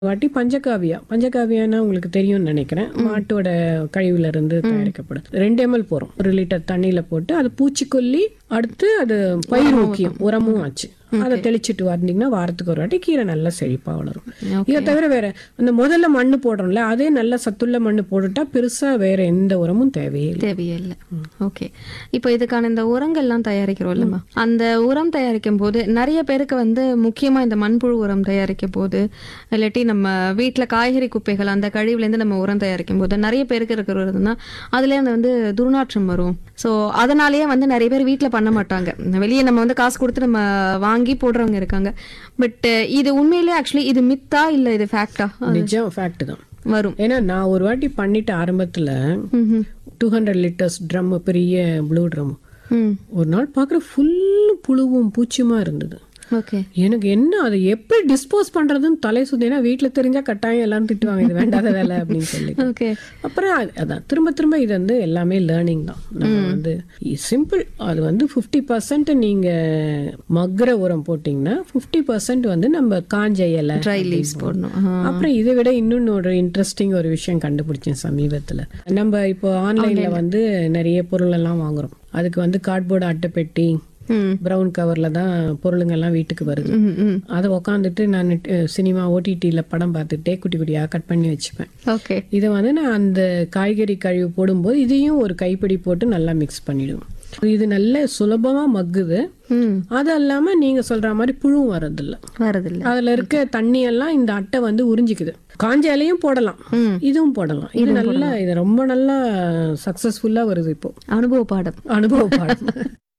வாட்டி பஞ்சகாவியா பஞ்சகாவியானா உங்களுக்கு தெரியும்னு நினைக்கிறேன் மாட்டோட கழிவுல இருந்து தயாரிக்கப்படும் ரெண்டு எம்எல் போறோம் ஒரு லிட்டர் தண்ணியில போட்டு அது பூச்சிக்கொல்லி அடுத்து அது பயிர் முக்கியம் உரமும் ஆச்சு அதை தெளிச்சிட்டு வந்தீங்கன்னா வாரத்துக்கு ஒரு வாட்டி கீரை நல்லா செழிப்பா வளரும் இதை தவிர வேற அந்த முதல்ல மண்ணு போடுறோம்ல அதே நல்ல சத்துள்ள மண்ணு போட்டுட்டா பெருசா வேற எந்த உரமும் தேவையே இல்லை தேவையே இல்லை ஓகே இப்போ இதுக்கான இந்த உரங்கள்லாம் தயாரிக்கிறோம் இல்லைம்மா அந்த உரம் தயாரிக்கும் போது நிறைய பேருக்கு வந்து முக்கியமா இந்த மண்புழு உரம் தயாரிக்கும் போது இல்லாட்டி நம்ம வீட்ல காய்கறி குப்பைகள் அந்த கழிவுலேருந்து நம்ம உரம் தயாரிக்கும் போது நிறைய பேருக்கு இருக்கிற உரம்னா அதுலேருந்து வந்து துர்நாற்றம் வரும் ஸோ அதனாலேயே வந்து நிறைய பேர் வீட்டில் பண்ண மாட்டாங்க வெளியே நம்ம வந்து காசு கொடுத்து நம்ம வாங்கி போடுறவங்க இருக்காங்க பட் இது உண்மையிலே ஆக்சுவலி இது மித்தா இல்லை இது ஃபேக்டா நிஜம் ஃபேக்ட் தான் வரும் ஏன்னா நான் ஒரு வாட்டி பண்ணிட்டு ஆரம்பத்துல ம்ஹும். டூ ஹண்ட்ரட் லிட்டர்ஸ் ட்ரம் பெரிய ப்ளூ ட்ரம் ம் ஒரு நாள் பார்க்குற ஃபுல் புழுவும் பூச்சியுமா இருந்தது ஓகே எனக்கு என்ன அதை எப்படி டிஸ்போஸ் பண்றதுன்னு தலை சுத்தி ஏன்னா வீட்டுல தெரிஞ்சா கட்டாயம் எல்லாரும் திட்டுவாங்க இது வேண்டாத வேலை அப்படின்னு சொல்லி ஓகே அப்புறம் அது- அதான் திரும்ப திரும்ப இது வந்து எல்லாமே லேர்னிங் தான் நம்ம வந்து சிம்பிள் அது வந்து ஃபிஃப்டி பர்சன்ட் நீங்க மக்குற உரம் போட்டிங்கன்னா ஃபிஃப்டி பர்சன்ட் வந்து நம்ம காஞ்ச இலை ட்ரை லீவ்ஸ் போடணும் ஆ. அப்புறம் இதை விட இன்னொன்னு ஒரு இன்ட்ரெஸ்டிங் ஒரு விஷயம் கண்டுபிடிச்சேன் சமீபத்துல நம்ம இப்போ ஆன்லைன்ல வந்து நிறைய பொருள் எல்லாம் வாங்குறோம் அதுக்கு வந்து கார்ட்போர்டு அட்டைப்பெட்டி ம் ப்ரௌன் கவர்ல தான் பொருளுங்கெல்லாம் வீட்டுக்கு வருது ம் ம் அதை உக்காந்துட்டு நான் சினிமா ஓடிடியில் படம் பார்த்துட்டே குட்டி குட்டியாக கட் பண்ணி வச்சுப்பேன் ஓகே இதை வந்து நான் அந்த காய்கறி கழிவு போடும்போது இதையும் ஒரு கைப்பிடி போட்டு நல்லா மிக்ஸ் பண்ணிடுவேன் இது நல்ல சுலபமா மக்குது ம் அது இல்லாம நீங்க சொல்ற மாதிரி புழுவும் வர்றதில்ல வரதில்ல அதுல இருக்க தண்ணி எல்லாம் இந்த அட்டை வந்து உறிஞ்சிக்குது காஞ்ச இலையும் போடலாம் ம். இதுவும் போடலாம் இது நல்லா இது ரொம்ப நல்லா சக்சஸ்ஃபுல்லா வருது இப்போ அனுபவ பாடம் அனுபவ பாடம்